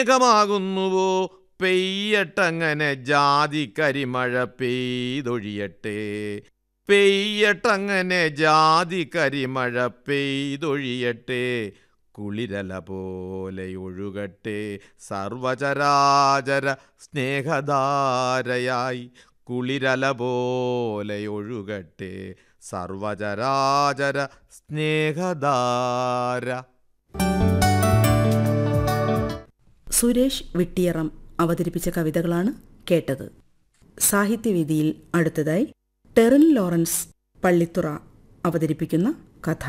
മേഘമാകുന്നുവോ പെയ്യട്ടങ്ങനെ ജാതി കരിമഴ പെയ്തൊഴിയട്ടെ പെയ്യട്ടങ്ങനെ ജാതി കരിമഴ പെയ്തൊഴിയട്ടെ കുളിരല പോലെ ഒഴുകട്ടെ സർവചരാചര സ്നേഹധാരയായി കുളിരല പോലെ ഒഴുകട്ടെ സർവചരാചര സ്നേഹധാര സുരേഷ് വിട്ടിയറം അവതരിപ്പിച്ച കവിതകളാണ് കേട്ടത് സാഹിത്യവേദിയിൽ അടുത്തതായി ടെറിൻ ലോറൻസ് പള്ളിത്തുറ അവതരിപ്പിക്കുന്ന കഥ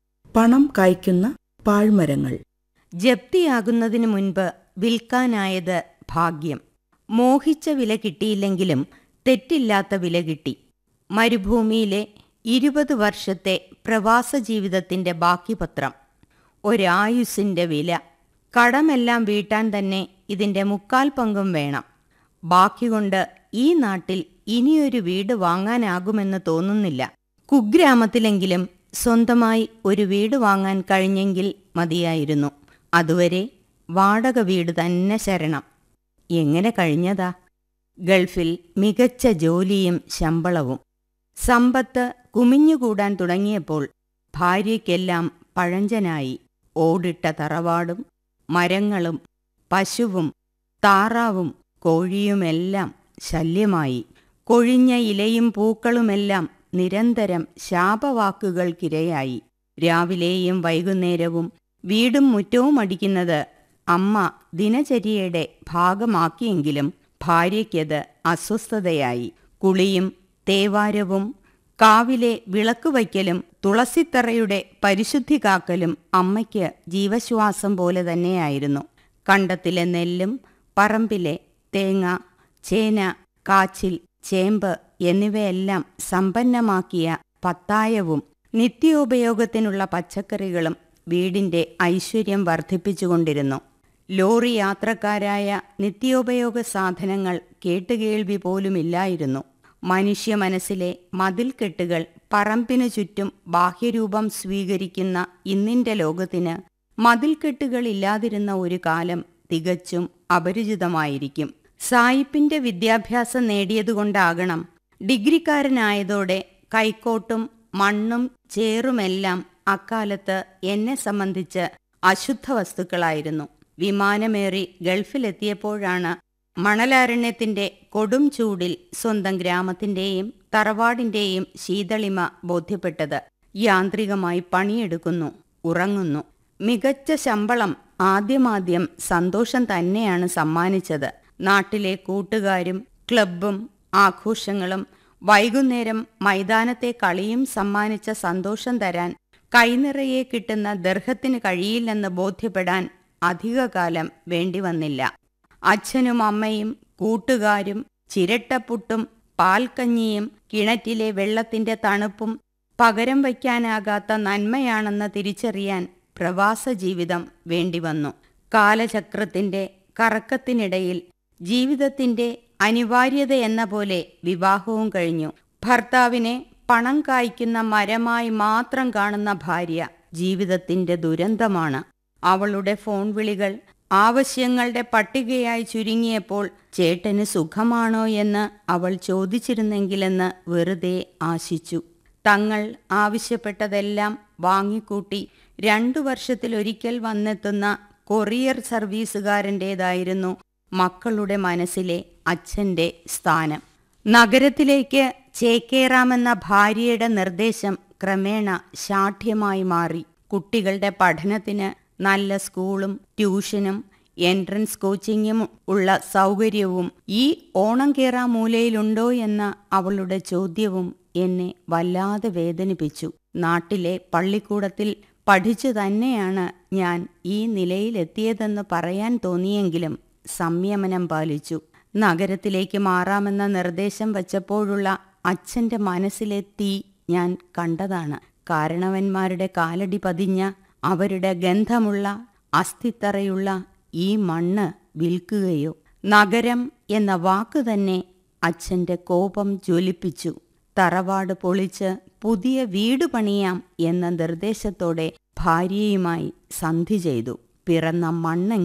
പണം കായ്ക്കുന്ന പാഴ്മരങ്ങൾ ജപ്തിയാകുന്നതിനു മുൻപ് വിൽക്കാനായത് ഭാഗ്യം മോഹിച്ച വില കിട്ടിയില്ലെങ്കിലും തെറ്റില്ലാത്ത വില കിട്ടി മരുഭൂമിയിലെ ഇരുപത് വർഷത്തെ പ്രവാസ ജീവിതത്തിന്റെ ബാക്കി പത്രം ഒരായുസിന്റെ വില കടമെല്ലാം വീട്ടാൻ തന്നെ ഇതിന്റെ മുക്കാൽ പങ്കും വേണം ബാക്കി കൊണ്ട് ഈ നാട്ടിൽ ഇനിയൊരു വീട് വാങ്ങാനാകുമെന്ന് തോന്നുന്നില്ല കുഗ്രാമത്തിലെങ്കിലും സ്വന്തമായി ഒരു വീട് വാങ്ങാൻ കഴിഞ്ഞെങ്കിൽ മതിയായിരുന്നു അതുവരെ വാടക വീട് തന്നെ ശരണം എങ്ങനെ കഴിഞ്ഞതാ ഗൾഫിൽ മികച്ച ജോലിയും ശമ്പളവും സമ്പത്ത് കുമിഞ്ഞുകൂടാൻ തുടങ്ങിയപ്പോൾ ഭാര്യയ്ക്കെല്ലാം പഴഞ്ചനായി ഓടിട്ട തറവാടും മരങ്ങളും പശുവും താറാവും കോഴിയുമെല്ലാം ശല്യമായി കൊഴിഞ്ഞ ഇലയും പൂക്കളുമെല്ലാം നിരന്തരം ശാപവാക്കുകൾക്കിരയായി രാവിലെയും വൈകുന്നേരവും വീടും മുറ്റവും അടിക്കുന്നത് അമ്മ ദിനചര്യയുടെ ഭാഗമാക്കിയെങ്കിലും ഭാര്യയ്ക്കത് അസ്വസ്ഥതയായി കുളിയും തേവാരവും കാവിലെ വിളക്ക് വയ്ക്കലും തുളസിത്തറയുടെ പരിശുദ്ധി കാക്കലും അമ്മയ്ക്ക് ജീവശ്വാസം പോലെ തന്നെയായിരുന്നു കണ്ടത്തിലെ നെല്ലും പറമ്പിലെ തേങ്ങ ചേന കാച്ചിൽ ചേമ്പ് എന്നിവയെല്ലാം സമ്പന്നമാക്കിയ പത്തായവും നിത്യോപയോഗത്തിനുള്ള പച്ചക്കറികളും വീടിന്റെ ഐശ്വര്യം വർദ്ധിപ്പിച്ചുകൊണ്ടിരുന്നു ലോറി യാത്രക്കാരായ നിത്യോപയോഗ സാധനങ്ങൾ കേട്ടുകേൾവി പോലുമില്ലായിരുന്നു മനുഷ്യ മനസ്സിലെ മതിൽക്കെട്ടുകൾ പറമ്പിനു ചുറ്റും ബാഹ്യരൂപം സ്വീകരിക്കുന്ന ഇന്നിന്റെ ലോകത്തിന് മതിൽക്കെട്ടുകളില്ലാതിരുന്ന ഒരു കാലം തികച്ചും അപരിചിതമായിരിക്കും സായിപ്പിന്റെ വിദ്യാഭ്യാസം നേടിയതുകൊണ്ടാകണം ഡിഗ്രിക്കാരനായതോടെ കൈക്കോട്ടും മണ്ണും ചേറുമെല്ലാം അക്കാലത്ത് എന്നെ സംബന്ധിച്ച് അശുദ്ധ വസ്തുക്കളായിരുന്നു വിമാനമേറി ഗൾഫിലെത്തിയപ്പോഴാണ് മണലാരണ്യത്തിന്റെ കൊടും ചൂടിൽ സ്വന്തം ഗ്രാമത്തിന്റെയും തറവാടിന്റെയും ശീതളിമ ബോധ്യപ്പെട്ടത് യാന്ത്രികമായി പണിയെടുക്കുന്നു ഉറങ്ങുന്നു മികച്ച ശമ്പളം ആദ്യമാദ്യം സന്തോഷം തന്നെയാണ് സമ്മാനിച്ചത് നാട്ടിലെ കൂട്ടുകാരും ക്ലബും ആഘോഷങ്ങളും വൈകുന്നേരം മൈതാനത്തെ കളിയും സമ്മാനിച്ച സന്തോഷം തരാൻ കൈനിറയെ കിട്ടുന്ന ദർഹത്തിന് കഴിയില്ലെന്ന് ബോധ്യപ്പെടാൻ അധികകാലം വേണ്ടിവന്നില്ല അച്ഛനും അമ്മയും കൂട്ടുകാരും ചിരട്ടപ്പുട്ടും പാൽക്കഞ്ഞിയും കിണറ്റിലെ വെള്ളത്തിന്റെ തണുപ്പും പകരം വയ്ക്കാനാകാത്ത നന്മയാണെന്ന് തിരിച്ചറിയാൻ പ്രവാസ ജീവിതം വേണ്ടിവന്നു കാലചക്രത്തിന്റെ കറക്കത്തിനിടയിൽ ജീവിതത്തിന്റെ അനിവാര്യത എന്ന പോലെ വിവാഹവും കഴിഞ്ഞു ഭർത്താവിനെ പണം കായ്ക്കുന്ന മരമായി മാത്രം കാണുന്ന ഭാര്യ ജീവിതത്തിന്റെ ദുരന്തമാണ് അവളുടെ ഫോൺ വിളികൾ ആവശ്യങ്ങളുടെ പട്ടികയായി ചുരുങ്ങിയപ്പോൾ ചേട്ടന് സുഖമാണോ എന്ന് അവൾ ചോദിച്ചിരുന്നെങ്കിലെന്ന് വെറുതെ ആശിച്ചു തങ്ങൾ ആവശ്യപ്പെട്ടതെല്ലാം വാങ്ങിക്കൂട്ടി രണ്ടു വർഷത്തിലൊരിക്കൽ വന്നെത്തുന്ന കൊറിയർ സർവീസുകാരൻ്റേതായിരുന്നു മക്കളുടെ മനസ്സിലെ അച്ഛന്റെ സ്ഥാനം നഗരത്തിലേക്ക് ചേക്കേറാമെന്ന ഭാര്യയുടെ നിർദ്ദേശം ക്രമേണ ശാഠ്യമായി മാറി കുട്ടികളുടെ പഠനത്തിന് നല്ല സ്കൂളും ട്യൂഷനും എൻട്രൻസ് കോച്ചിങ്ങും ഉള്ള സൗകര്യവും ഈ ഓണം കേറാ മൂലയിലുണ്ടോ എന്ന അവളുടെ ചോദ്യവും എന്നെ വല്ലാതെ വേദനിപ്പിച്ചു നാട്ടിലെ പള്ളിക്കൂടത്തിൽ പഠിച്ചു തന്നെയാണ് ഞാൻ ഈ നിലയിലെത്തിയതെന്ന് പറയാൻ തോന്നിയെങ്കിലും സംയമനം പാലിച്ചു നഗരത്തിലേക്ക് മാറാമെന്ന നിർദ്ദേശം വച്ചപ്പോഴുള്ള അച്ഛന്റെ മനസ്സിലെ തീ ഞാൻ കണ്ടതാണ് കാരണവന്മാരുടെ കാലടി പതിഞ്ഞ അവരുടെ ഗന്ധമുള്ള അസ്ഥിത്തറയുള്ള ഈ മണ്ണ് വിൽക്കുകയോ നഗരം എന്ന വാക്ക് തന്നെ അച്ഛന്റെ കോപം ജ്വലിപ്പിച്ചു തറവാട് പൊളിച്ച് പുതിയ വീട് പണിയാം എന്ന നിർദ്ദേശത്തോടെ ഭാര്യയുമായി സന്ധി ചെയ്തു പിറന്ന മണ്ണെങ്കിലും